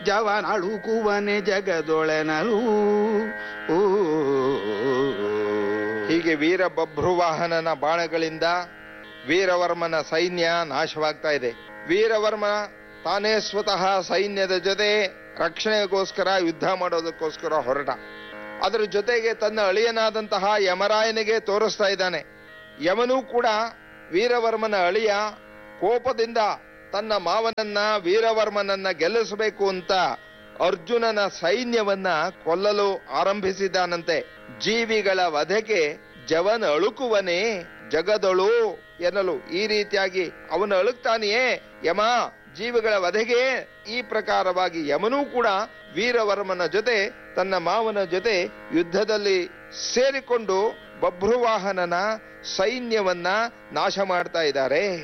ಜವನಳುಕುವನೆ ಜಗದೊಳೆನಲು ಊ. ಹೀಗೆ ವೀರ ಬಭ್ರುವಾಹನನ ಬಾಣಗಳಿಂದ ವೀರವರ್ಮನ ಸೈನ್ಯ ನಾಶವಾಗ್ತಾ ಇದೆ ವೀರವರ್ಮ ತಾನೇ ಸ್ವತಃ ಸೈನ್ಯದ ಜೊತೆ ರಕ್ಷಣೆಗೋಸ್ಕರ ಯುದ್ಧ ಮಾಡೋದಕ್ಕೋಸ್ಕರ ಹೊರಟ ಅದರ ಜೊತೆಗೆ ತನ್ನ ಅಳಿಯನಾದಂತಹ ಯಮರಾಯನಿಗೆ ತೋರಿಸ್ತಾ ಇದ್ದಾನೆ ಯಮನೂ ಕೂಡ ವೀರವರ್ಮನ ಅಳಿಯ ಕೋಪದಿಂದ ತನ್ನ ಮಾವನನ್ನ ವೀರವರ್ಮನನ್ನ ಗೆಲ್ಲಿಸಬೇಕು ಅಂತ ಅರ್ಜುನನ ಸೈನ್ಯವನ್ನ ಕೊಲ್ಲಲು ಆರಂಭಿಸಿದ್ದಾನಂತೆ ಜೀವಿಗಳ ವಧೆಗೆ ಜವನ ಅಳುಕುವನೇ ಜಗದಳು ಎನ್ನಲು ಈ ರೀತಿಯಾಗಿ ಅವನು ಅಳುಕ್ತಾನೆಯೇ ಯಮ ಜೀವಿಗಳ ವಧೆಗೆ ಈ ಪ್ರಕಾರವಾಗಿ ಯಮನೂ ಕೂಡ ವೀರವರ್ಮನ ಜೊತೆ ತನ್ನ ಮಾವನ ಜೊತೆ ಯುದ್ಧದಲ್ಲಿ ಸೇರಿಕೊಂಡು ಬಭ್ರುವಾಹನನ ಸೈನ್ಯವನ್ನ ನಾಶ ಮಾಡ್ತಾ ಇದ್ದಾರೆ